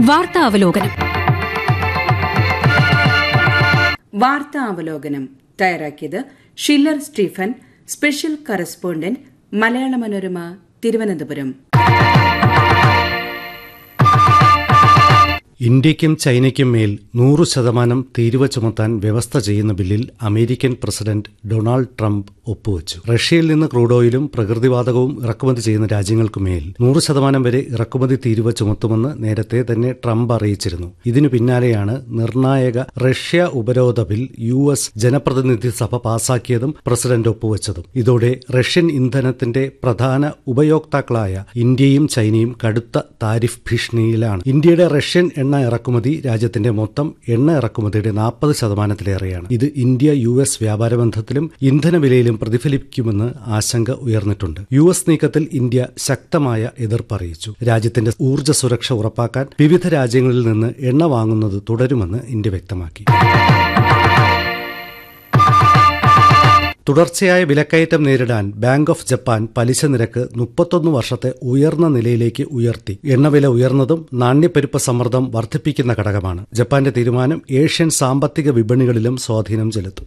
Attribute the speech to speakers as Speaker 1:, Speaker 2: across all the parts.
Speaker 1: വാർത്താ അവലോകനം
Speaker 2: വാർത്താ അവലോകനം തയ്യാറാക്കിയത് ഷില്ലർ സ്റ്റീഫൻ സ്പെഷ്യൽ കറസ്പോണ്ടന്റ് മലയാള മനോരമ തിരുവനന്തപുരം
Speaker 3: ഇന്ത്യയ്ക്കും ചൈനയ്ക്കും മേൽ നൂറ് ശതമാനം തീരുവ ചുമത്താൻ വ്യവസ്ഥ ചെയ്യുന്ന ബില്ലിൽ അമേരിക്കൻ പ്രസിഡന്റ് ഡൊണാൾഡ് ട്രംപ് ഒപ്പുവച്ചു റഷ്യയിൽ നിന്ന് ക്രൂഡ് ഓയിലും പ്രകൃതിവാതകവും ഇറക്കുമതി ചെയ്യുന്ന രാജ്യങ്ങൾക്കുമേൽ നൂറ് ശതമാനം വരെ ഇറക്കുമതി തീരുവ ചുമത്തുമെന്ന് നേരത്തെ തന്നെ ട്രംപ് അറിയിച്ചിരുന്നു ഇതിനു പിന്നാലെയാണ് നിർണായക റഷ്യ ഉപരോധ ബിൽ യു എസ് ജനപ്രതിനിധി സഭ പാസാക്കിയതും പ്രസിഡന്റ് ഒപ്പുവച്ചതും ഇതോടെ റഷ്യൻ ഇന്ധനത്തിന്റെ പ്രധാന ഉപയോക്താക്കളായ ഇന്ത്യയും ചൈനയും കടുത്ത താരിഫ് ഭീഷണിയിലാണ് ഇന്ത്യയുടെ റഷ്യൻ എണ്ണ ഇറക്കുമതി രാജ്യത്തിന്റെ മൊത്തം എണ്ണ ഇറക്കുമതിയുടെ നാൽപ്പത് ശതമാനത്തിലേറെയാണ് ഇത് ഇന്ത്യ യു എസ് വ്യാപാര ബന്ധത്തിലും ഇന്ധന വിലയിലും പ്രതിഫലിക്കുമെന്ന് ആശങ്ക ഉയർന്നിട്ടുണ്ട് യു എസ് നീക്കത്തിൽ ഇന്ത്യ ശക്തമായ എതിർപ്പ് അറിയിച്ചു രാജ്യത്തിന്റെ ഊർജ്ജ സുരക്ഷ ഉറപ്പാക്കാൻ വിവിധ രാജ്യങ്ങളിൽ നിന്ന് എണ്ണ വാങ്ങുന്നത് തുടരുമെന്ന് ഇന്ത്യ വ്യക്തമാക്കി തുടർച്ചയായ വിലക്കയറ്റം നേരിടാൻ ബാങ്ക് ഓഫ് ജപ്പാൻ പലിശ നിരക്ക് മുപ്പത്തൊന്ന് വർഷത്തെ ഉയർന്ന നിലയിലേക്ക് ഉയർത്തി എണ്ണവില ഉയർന്നതും നാണ്യപ്പെരുപ്പ സമ്മർദ്ദം വർദ്ധിപ്പിക്കുന്ന ഘടകമാണ് ജപ്പാന്റെ തീരുമാനം ഏഷ്യൻ സാമ്പത്തിക വിപണികളിലും സ്വാധീനം ചെലുത്തും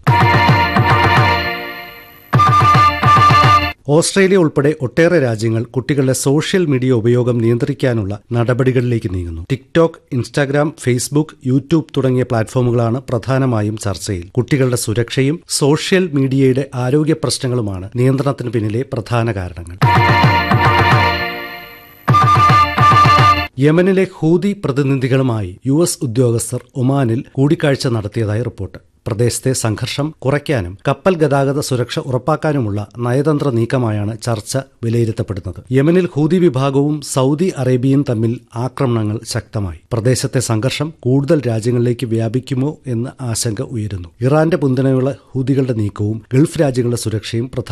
Speaker 3: ഓസ്ട്രേലിയ ഉൾപ്പെടെ ഒട്ടേറെ രാജ്യങ്ങൾ കുട്ടികളുടെ സോഷ്യൽ മീഡിയ ഉപയോഗം നിയന്ത്രിക്കാനുള്ള നടപടികളിലേക്ക് നീങ്ങുന്നു ടിക്ടോക്ക് ഇൻസ്റ്റാഗ്രാം ഫേസ്ബുക്ക് യൂട്യൂബ് തുടങ്ങിയ പ്ലാറ്റ്ഫോമുകളാണ് പ്രധാനമായും ചർച്ചയിൽ കുട്ടികളുടെ സുരക്ഷയും സോഷ്യൽ മീഡിയയുടെ ആരോഗ്യ പ്രശ്നങ്ങളുമാണ് നിയന്ത്രണത്തിന് പിന്നിലെ പ്രധാന കാരണങ്ങൾ യമനിലെ ഹൂതി പ്രതിനിധികളുമായി യു എസ് ഉദ്യോഗസ്ഥർ ഒമാനിൽ കൂടിക്കാഴ്ച നടത്തിയതായി റിപ്പോർട്ട് പ്രദേശത്തെ സംഘർഷം കുറയ്ക്കാനും കപ്പൽ ഗതാഗത സുരക്ഷ ഉറപ്പാക്കാനുമുള്ള നയതന്ത്ര നീക്കമായാണ് ചർച്ച വിലയിരുത്തപ്പെടുന്നത് യമനിൽ ഹൂതി വിഭാഗവും സൗദി അറേബ്യയും തമ്മിൽ ആക്രമണങ്ങൾ ശക്തമായി പ്രദേശത്തെ സംഘർഷം കൂടുതൽ രാജ്യങ്ങളിലേക്ക് വ്യാപിക്കുമോ എന്ന് ആശങ്ക ഉയരുന്നു ഇറാന്റെ പിന്തുണയുള്ള ഹൂതികളുടെ നീക്കവും ഗൾഫ് രാജ്യങ്ങളുടെ സുരക്ഷയും പ്രധാന